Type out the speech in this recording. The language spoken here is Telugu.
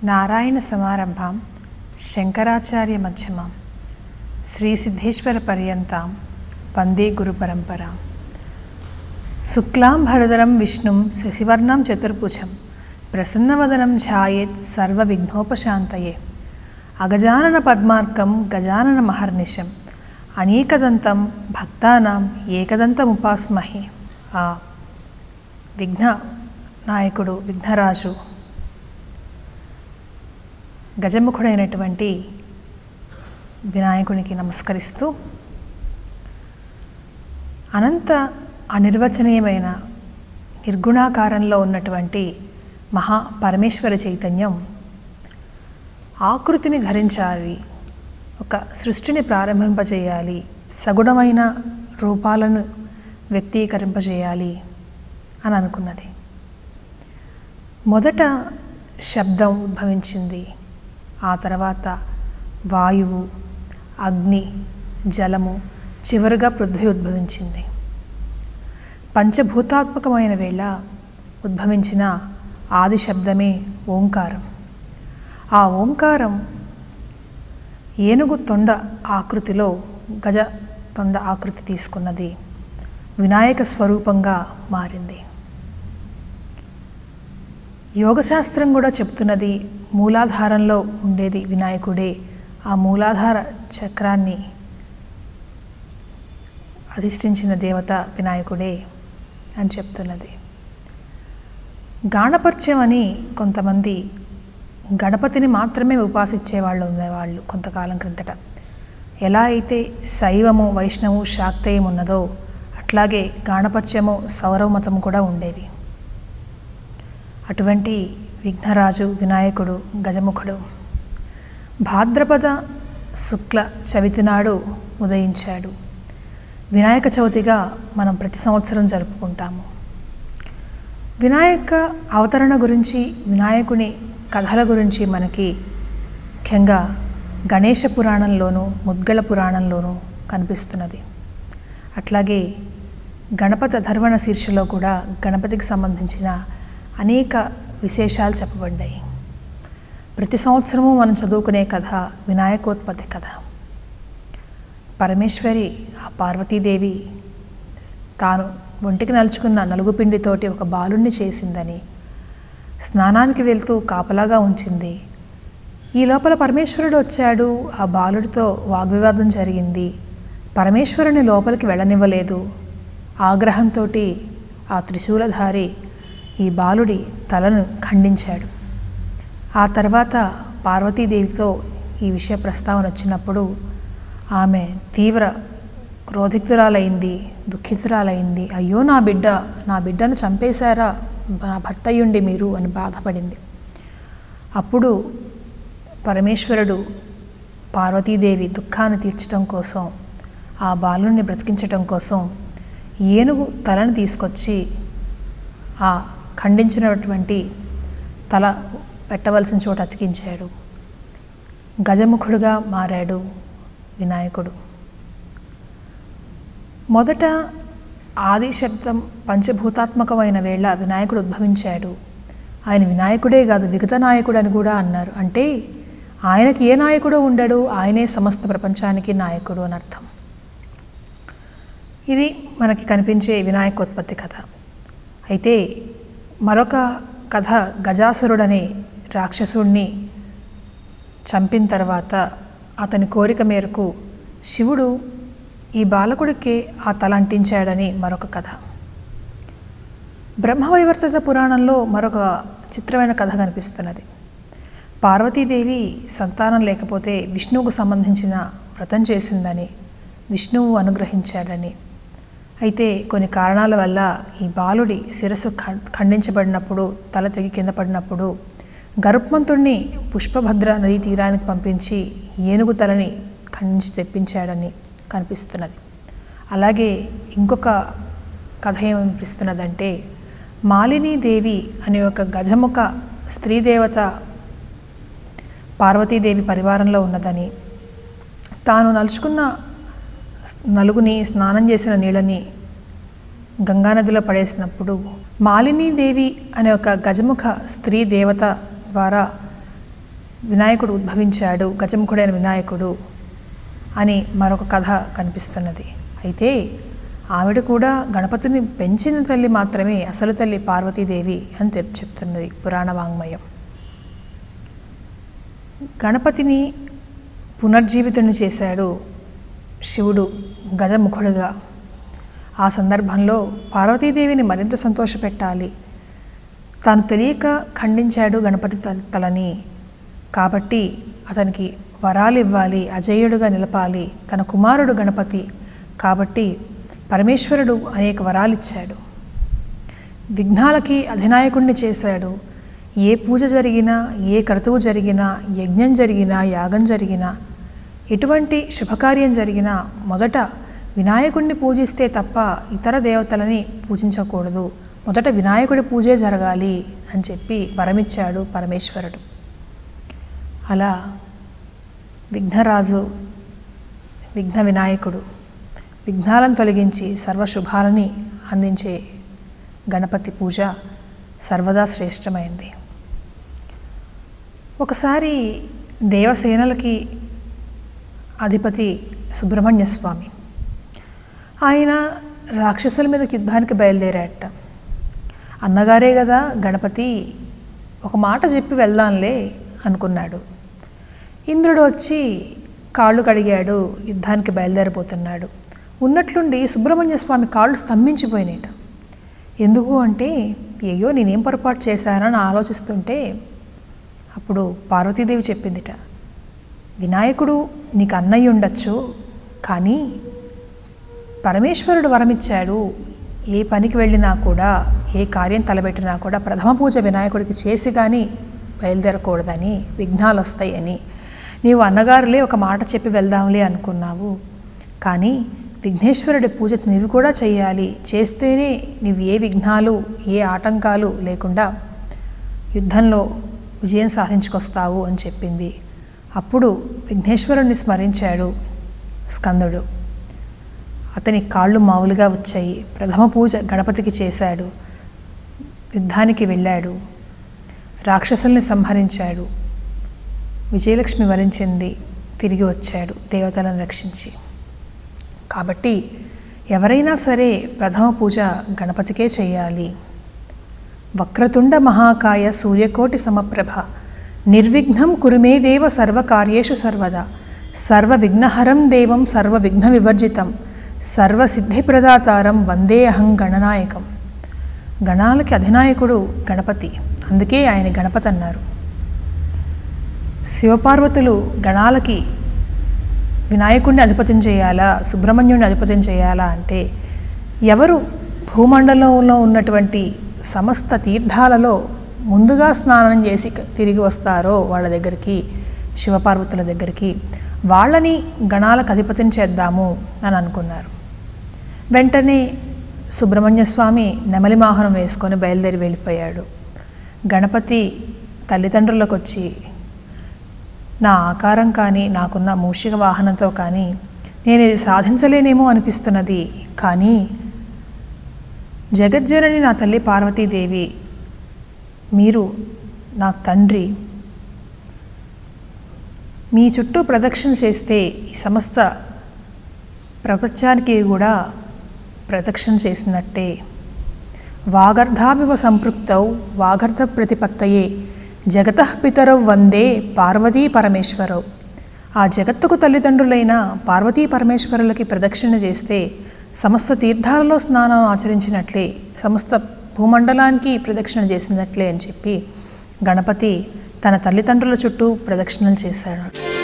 నారాయణ సమారంభాం శంకరాచార్య మధ్యమాం శ్రీ సిద్ధేశ్వర పర్యంతాం వందే గురు పరంపరా శుక్లాం భరదరం విష్ణుం శశివర్ణం చతుర్భుజం ప్రసన్నవదనం ఝాయేత్ సర్వ విఘ్నోపశాంతయే అగజానన పద్మార్కం గజానన మహర్నిశం అనేకదంతం భక్తానాం ఏకదంతముపాస్మహే ఆ విఘ్న నాయకుడు విఘ్నరాజు గజముఖుడైనటువంటి వినాయకునికి నమస్కరిస్తూ అనంత అనిర్వచనీయమైన నిర్గుణాకారంలో ఉన్నటువంటి మహా పరమేశ్వర చైతన్యం ఆకృతిని ధరించాలి ఒక సృష్టిని ప్రారంభింపజేయాలి సగుణమైన రూపాలను వ్యక్తీకరింపజేయాలి అని అనుకున్నది మొదట శబ్దం ఉద్భవించింది ఆ తర్వాత వాయువు అగ్ని జలము చివరిగా పృథ్వీ ఉద్భవించింది పంచభూతాత్మకమైన వేళ ఉద్భవించిన ఆది శబ్దమే ఓంకారం ఆ ఓంకారం ఏనుగు తొండ ఆకృతిలో గజ తొండ ఆకృతి తీసుకున్నది వినాయక స్వరూపంగా మారింది యోగశాస్త్రం కూడా చెప్తున్నది మూలాధారంలో ఉండేది వినాయకుడే ఆ మూలాధార చక్రాన్ని అధిష్ఠించిన దేవత వినాయకుడే అని చెప్తున్నది గాణపర్చం అని కొంతమంది గణపతిని మాత్రమే ఉపాసించేవాళ్ళు ఉండేవాళ్ళు కొంతకాలం క్రిందట ఎలా అయితే శైవము వైష్ణవు శాక్తేయం ఉన్నదో అట్లాగే గాణపత్యము సౌరవ మతము కూడా ఉండేవి అటువంటి విఘ్నరాజు వినాయకుడు గజముఖుడు భాద్రపద శుక్ల చవితి నాడు ఉదయించాడు వినాయక చవితిగా మనం ప్రతి సంవత్సరం జరుపుకుంటాము వినాయక అవతరణ గురించి వినాయకుని కథల గురించి మనకి ముఖ్యంగా గణేష పురాణంలోనూ ముద్గళ పురాణంలోనూ కనిపిస్తున్నది అట్లాగే గణపతి అధర్వణ శీర్షలో కూడా గణపతికి సంబంధించిన అనేక విశేషాలు చెప్పబడ్డాయి ప్రతి సంవత్సరము మనం చదువుకునే కథ వినాయకోత్పత్తి కథ పరమేశ్వరి ఆ పార్వతీదేవి తాను ఒంటికి నలుచుకున్న నలుగుపిండితోటి ఒక బాలుణ్ణి చేసిందని స్నానానికి వెళ్తూ కాపలాగా ఉంచింది ఈ లోపల పరమేశ్వరుడు వచ్చాడు ఆ బాలుడితో వాగ్వివాదం జరిగింది పరమేశ్వరుని లోపలికి వెళ్ళనివ్వలేదు ఆగ్రహంతో ఆ త్రిశూలధారి ఈ బాలుడి తలను ఖండించాడు ఆ తర్వాత పార్వతీదేవితో ఈ విషయ ప్రస్తావన వచ్చినప్పుడు ఆమె తీవ్ర క్రోధిక్తురాలైంది దుఃఖితురాలైంది అయ్యో నా బిడ్డ నా బిడ్డను చంపేశారా నా భర్త అయ్యుండి మీరు అని బాధపడింది అప్పుడు పరమేశ్వరుడు పార్వతీదేవి దుఃఖాన్ని తీర్చడం కోసం ఆ బాలుని బ్రతికించటం కోసం ఏనుగు తలను తీసుకొచ్చి ఆ ఖండించినటువంటి తల పెట్టవలసిన చోట అతికించాడు గజముఖుడుగా మారాడు వినాయకుడు మొదట ఆది శబ్దం పంచభూతాత్మకమైన వేళ వినాయకుడు ఉద్భవించాడు ఆయన వినాయకుడే కాదు విగత నాయకుడు అని కూడా అన్నారు అంటే ఆయనకి ఏ నాయకుడు ఉండడు ఆయనే సమస్త ప్రపంచానికి నాయకుడు అని అర్థం ఇది మనకి కనిపించే వినాయకోత్పత్తి కథ అయితే మరొక కథ గజాసురుడనే రాక్షసుడిని చంపిన తర్వాత అతని కోరిక మేరకు శివుడు ఈ బాలకుడికే ఆ తల అంటించాడని మరొక కథ బ్రహ్మవైవర్తత పురాణంలో మరొక చిత్రమైన కథ కనిపిస్తున్నది పార్వతీదేవి సంతానం లేకపోతే విష్ణువుకు సంబంధించిన వ్రతం చేసిందని విష్ణువు అనుగ్రహించాడని అయితే కొన్ని కారణాల వల్ల ఈ బాలుడి శిరస్సు ఖండించబడినప్పుడు తల తెగి కింద పడినప్పుడు గరుత్మంతుణ్ణి పుష్పభద్ర నదీ తీరానికి పంపించి ఏనుగు తలని ఖండించి తెప్పించాడని కనిపిస్తున్నది అలాగే ఇంకొక కథ ఏమనిపిస్తున్నదంటే మాలినీదేవి అనే ఒక గజముఖ స్త్రీదేవత పార్వతీదేవి పరివారంలో ఉన్నదని తాను నలుచుకున్న నలుగుని స్నానం చేసిన నీళ్ళని గంగానదిలో పడేసినప్పుడు మాలినీదేవి అనే ఒక గజముఖ స్త్రీ దేవత ద్వారా వినాయకుడు ఉద్భవించాడు గజముఖుడైన వినాయకుడు అని మరొక కథ కనిపిస్తున్నది అయితే ఆవిడ కూడా గణపతిని పెంచిన తల్లి మాత్రమే అసలు తల్లి పార్వతీదేవి అని తె- చెప్తున్నది పురాణ వాంగ్మయం గణపతిని పునర్జీవితుని చేశాడు శివుడు గజముఖుడుగా ఆ సందర్భంలో పార్వతీదేవిని మరింత సంతోషపెట్టాలి తాను తెలియక ఖండించాడు గణపతి తల- తలని కాబట్టి అతనికి వరాలు ఇవ్వాలి అజేయుడుగా నిలపాలి తన కుమారుడు గణపతి కాబట్టి పరమేశ్వరుడు అనేక వరాలు ఇచ్చాడు విఘ్నాలకి అధినాయకుడిని చేశాడు ఏ పూజ జరిగినా ఏ క్రతువు జరిగినా యజ్ఞం జరిగినా యాగం జరిగినా ఎటువంటి శుభకార్యం జరిగినా మొదట వినాయకుడిని పూజిస్తే తప్ప ఇతర దేవతలని పూజించకూడదు మొదట వినాయకుడి పూజే జరగాలి అని చెప్పి వరమిచ్చాడు పరమేశ్వరుడు అలా విఘ్నరాజు విఘ్న వినాయకుడు విఘ్నాలను తొలగించి సర్వశుభాలని అందించే గణపతి పూజ సర్వదా శ్రేష్టమైంది ఒకసారి దేవసేనలకి అధిపతి సుబ్రహ్మణ్య స్వామి ఆయన రాక్షసుల మీదకి యుద్ధానికి బయలుదేరాట అన్నగారే కదా గణపతి ఒక మాట చెప్పి వెళ్దాంలే అనుకున్నాడు ఇంద్రుడు వచ్చి కాళ్ళు కడిగాడు యుద్ధానికి బయలుదేరిపోతున్నాడు ఉన్నట్లుండి సుబ్రహ్మణ్య స్వామి కాళ్ళు స్తంభించిపోయినాయట ఎందుకు అంటే అయ్యో నేనేం పొరపాటు చేశానని ఆలోచిస్తుంటే అప్పుడు పార్వతీదేవి చెప్పిందిట వినాయకుడు నీకు అన్నయ్య ఉండొచ్చు కానీ పరమేశ్వరుడు వరమిచ్చాడు ఏ పనికి వెళ్ళినా కూడా ఏ కార్యం తలబెట్టినా కూడా ప్రథమ పూజ వినాయకుడికి చేసి కానీ బయలుదేరకూడదని విఘ్నాలు వస్తాయని నీవు అన్నగారులే ఒక మాట చెప్పి వెళ్దాంలే అనుకున్నావు కానీ విఘ్నేశ్వరుడి పూజ నీవు కూడా చేయాలి చేస్తేనే నీవు ఏ విఘ్నాలు ఏ ఆటంకాలు లేకుండా యుద్ధంలో విజయం సాధించుకొస్తావు అని చెప్పింది అప్పుడు విఘ్నేశ్వరుణ్ణి స్మరించాడు స్కందుడు అతని కాళ్ళు మామూలుగా వచ్చాయి ప్రథమ పూజ గణపతికి చేశాడు యుద్ధానికి వెళ్ళాడు రాక్షసుల్ని సంహరించాడు విజయలక్ష్మి వరించింది తిరిగి వచ్చాడు దేవతలను రక్షించి కాబట్టి ఎవరైనా సరే ప్రథమ పూజ గణపతికే చేయాలి వక్రతుండ మహాకాయ సూర్యకోటి సమప్రభ నిర్విఘ్నం కురుమే దేవ సర్వకార్యేషు సర్వదా సర్వ విఘ్నహరం దేవం సర్వ విఘ్న వివర్జితం సర్వ సిద్ధిప్రదాతారం వందే అహం గణనాయకం గణాలకి అధినాయకుడు గణపతి అందుకే ఆయన గణపతి అన్నారు శివపార్వతులు గణాలకి వినాయకుడిని అధిపత్యం చేయాలా సుబ్రహ్మణ్యుడిని అధిపత్యం చేయాలా అంటే ఎవరు భూమండలంలో ఉన్నటువంటి సమస్త తీర్థాలలో ముందుగా స్నానం చేసి తిరిగి వస్తారో వాళ్ళ దగ్గరికి శివపార్వతుల దగ్గరికి వాళ్ళని గణాలకు అధిపత్యం చేద్దాము అని అనుకున్నారు వెంటనే సుబ్రహ్మణ్య స్వామి నెమలి వాహనం వేసుకొని బయలుదేరి వెళ్ళిపోయాడు గణపతి తల్లిదండ్రులకు వచ్చి నా ఆకారం కానీ నాకున్న మూషిక వాహనంతో కానీ నేను ఇది సాధించలేనేమో అనిపిస్తున్నది కానీ జగజ్జనని నా తల్లి పార్వతీదేవి మీరు నా తండ్రి మీ చుట్టూ ప్రదక్షిణ చేస్తే ఈ సమస్త ప్రపంచానికి కూడా ప్రదక్షిణ చేసినట్టే వాగర్ధావివ సంపృక్తౌ వాగర్ధ ప్రతిపత్తయే జగత పితరౌ వందే పార్వతీ పరమేశ్వరౌ ఆ జగత్తుకు తల్లిదండ్రులైన పార్వతీ పరమేశ్వరులకి ప్రదక్షిణ చేస్తే సమస్త తీర్థాలలో స్నానం ఆచరించినట్లే సమస్త భూమండలానికి ప్రదక్షిణ చేసినట్లే అని చెప్పి గణపతి తన తల్లిదండ్రుల చుట్టూ ప్రదక్షిణలు చేశాడు